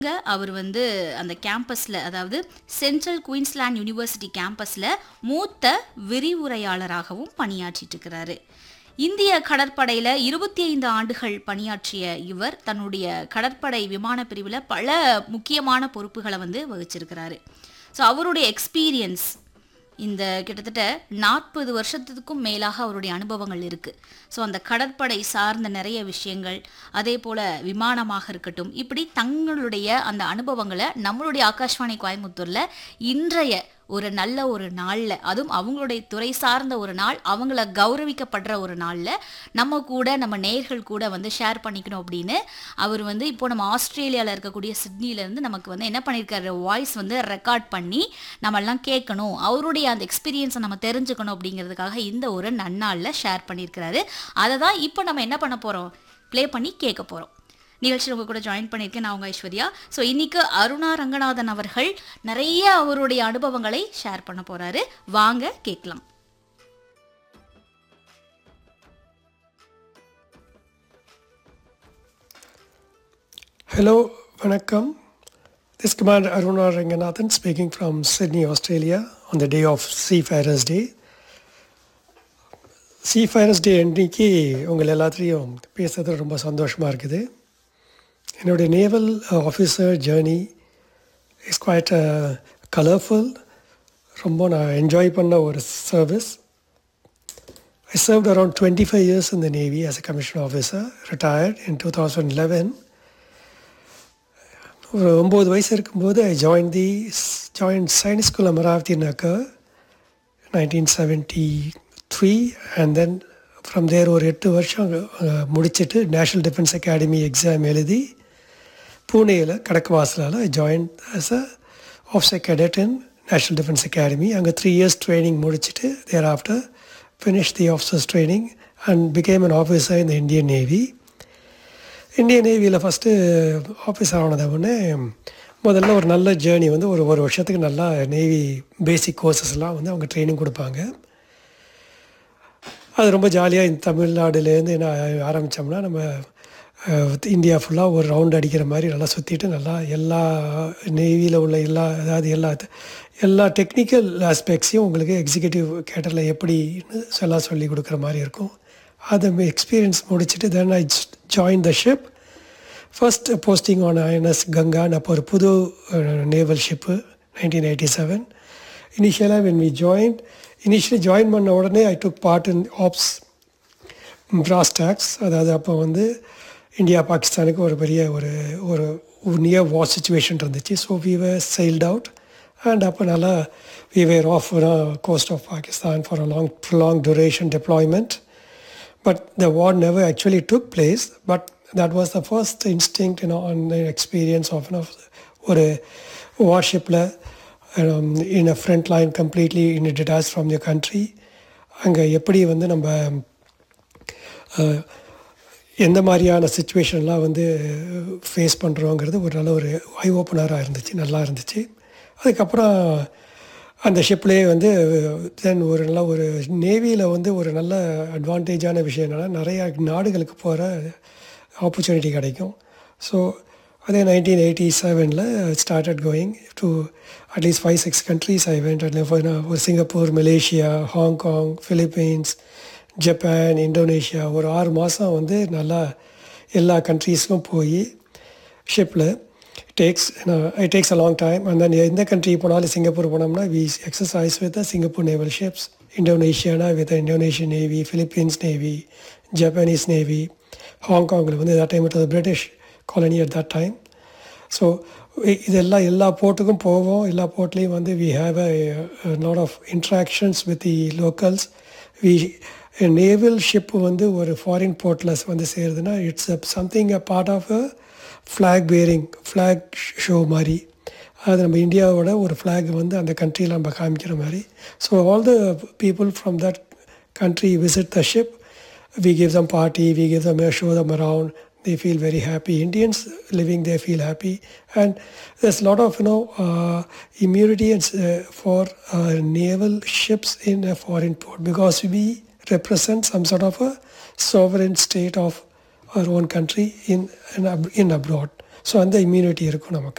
அங்க அவர் வந்து அந்த கேம்பஸில் அதாவது சென்ட்ரல் குயின்ஸ்லாண்ட் யூனிவர்சிட்டி கேம்பஸில் மூத்த விரிவுரையாளராகவும் பணியாற்றிட்டு இருக்கிறாரு இந்திய கடற்படையில் இருபத்தி ஐந்து ஆண்டுகள் பணியாற்றிய இவர் தன்னுடைய கடற்படை விமான பிரிவில் பல முக்கியமான பொறுப்புகளை வந்து வகிச்சிருக்கிறாரு ஸோ அவருடைய எக்ஸ்பீரியன்ஸ் இந்த கிட்டத்தட்ட நாற்பது வருஷத்துக்கும் மேலாக அவருடைய அனுபவங்கள் இருக்குது ஸோ அந்த கடற்படை சார்ந்த நிறைய விஷயங்கள் அதே போல் விமானமாக இருக்கட்டும் இப்படி தங்களுடைய அந்த அனுபவங்களை நம்மளுடைய ஆகாஷ்வாணி கோயம்புத்தூரில் இன்றைய ஒரு நல்ல ஒரு நாளில் அதுவும் அவங்களுடைய துறை சார்ந்த ஒரு நாள் அவங்கள கௌரவிக்கப்படுற ஒரு நாளில் நம்ம கூட நம்ம நேர்கள் கூட வந்து ஷேர் பண்ணிக்கணும் அப்படின்னு அவர் வந்து இப்போ நம்ம ஆஸ்திரேலியாவில் இருக்கக்கூடிய சிட்னிலேருந்து நமக்கு வந்து என்ன பண்ணியிருக்காரு வாய்ஸ் வந்து ரெக்கார்ட் பண்ணி நம்ம எல்லாம் கேட்கணும் அவருடைய அந்த எக்ஸ்பீரியன்ஸை நம்ம தெரிஞ்சுக்கணும் அப்படிங்கிறதுக்காக இந்த ஒரு நன்னாளில் ஷேர் பண்ணியிருக்கிறாரு அதை தான் இப்போ நம்ம என்ன பண்ண போகிறோம் ப்ளே பண்ணி கேட்க போகிறோம் நிகழ்ச்சியில் உங்க கூட ஜாயின் பண்ணியிருக்கேன் நான் உங்க ஐஸ்வர்யா ஸோ இன்னைக்கு அருணா ரங்கநாதன் அவர்கள் நிறைய அவருடைய அனுபவங்களை ஷேர் பண்ண போறாரு வாங்க கேட்கலாம் Hello, Vanakkam. This is Commander Aruna Ranganathan speaking from Sydney, Australia on the day of Seafarers Day. Seafarers Day அன்றைக்கி உங்கள் எல்லாத்துலேயும் பேசுறது ரொம்ப சந்தோஷமாக இருக்குது என்னுடைய naval officer journey is quite colourful ரொம்ப நான் என்ஜாய் பண்ண ஒரு service I served around 25 years in the Navy as a commissioned officer, retired in 2011. ஒரு ஒம்பது வயசு இருக்கும்போது I join the join Sainik school Amaravathi Nagar nineteen seventy three and then from there ஒரு எட்டு வருஷம் அஹ், முடிச்சிட்டு நேஷ்னல் டிஃபென்ஸ் அகாடமி எக்ஸாம் எழுதி பூனேயில் கடக்கு வாசலால் I join as a officer cadet in national defence academy அங்கே த்ரீ இயர்ஸ் ட்ரைனிங் முடிச்சுட்டு there after finish the officers training and become an officer in the Indian navy Indian நேவியில் first officer ஆனதை உடனே முதல்ல ஒரு நல்ல ஜேர்னி வந்து ஒரு ஒரு வருஷத்துக்கு நல்லா நேவி பேசிக் கோர்சஸ்லாம் வந்து அவங்க ட்ரைனிங் கொடுப்பாங்க அது ரொம்ப ஜாலியாக இந்த தமிழ்நாடுலேருந்து என்ன ஆரம்பித்தோம்னா நம்ம அஹ், இந்தியா ஃபுல்லாக ஒரு ரவுண்ட் அடிக்கிற மாதிரி நல்லா சுற்றிட்டு நல்லா எல்லா நேவியில் உள்ள எல்லா அதாவது எல்லா எல்லா டெக்னிக்கல் ஆஸ்பெக்ட்ஸையும் உங்களுக்கு எக்ஸிக்யூட்டிவ் கேட்டரில் எப்படின்னு எல்லாம் சொல்லி கொடுக்குற மாதிரி இருக்கும் அதை எக்ஸ்பீரியன்ஸ் முடிச்சுட்டு then I join the ship first posting on INS கங்கான்னு அப்போ ஒரு புது naval ship nineteen eighty seven இனிஷியலாக when we join initially join பண்ண உடனே I took part in ops brass tacks அதாவது அப்போ வந்து இந்தியா பாகிஸ்தானுக்கு ஒரு பெரிய ஒரு ஒரு நியர் வார் சுச்சுவேஷன் இருந்துச்சு ஸோ வி வர் sailed அவுட் அண்ட் அப்போ நல்லா we were off coast of Pakistan for a long long duration deployment but the war never actually took place but that was the first instinct you know and the experience of you know ஒரு வார்ஷிப்பில் in a front line completely in a detached from your country அங்கே எப்படி வந்து நம்ம அஹ், எந்த மாதிரியான சுச்சுவேஷன்லாம் வந்து face பண்ணுறோங்கிறது ஒரு நல்ல ஒரு ஐ ஓப்பனராக இருந்துச்சு நல்லா இருந்துச்சு அதுக்கப்புறம் அந்த ஷிப்லேயே வந்து தென் ஒரு நல்ல ஒரு நேவியில் வந்து ஒரு நல்ல அட்வான்டேஜான விஷயம் என்னென்னா நிறையா நாடுகளுக்கு போகிற ஆப்பர்ச்சுனிட்டி கிடைக்கும் ஸோ அதே நைன்டீன் எயிட்டி செவனில் started going to at least five six countries I went ஒரு Singapore Malaysia Hong Kong Philippines Japan Indonesia ஒரு ஆறு மாதம் வந்து நல்லா எல்லா கண்ட்ரீஸ்க்கும் போய் ஷிப்பில் takes it takes a long time and then எந்த கண்ட்ரி போனாலும் சிங்கப்பூர் போனோம்னா we exercise with Singapore naval ships இந்தோனேஷியானா with Indonesian navy Philippines navy Japanese navy ஹாங்காங்கில் வந்து that time it British colony at that டைம் ஸோ இதெல்லாம் எல்லா போர்ட்டுக்கும் போவோம் எல்லா போர்ட்லேயும் வந்து we have a lot of interactions with the locals we naval ship வந்து ஒரு ஃபாரின் போர்ட்டில் வந்து சேருதுன்னா it's something a part of a flag bearing flag show மாதிரி அது நம்ம இந்தியாவோட ஒரு ஃப்ளாக் வந்து அந்த கண்ட்ரியில் நம்ம காமிக்கிற மாதிரி so all the people from that country visit the ship we give them party we give them a show them around they feel very happy indians living there feel happy and there's a lot of you know uh, immunity and, uh, for uh, naval ships in a foreign port because we represent some sort of a sovereign state of our own country in in, ab- in abroad ஸோ அந்த immunity இருக்கும் நமக்கு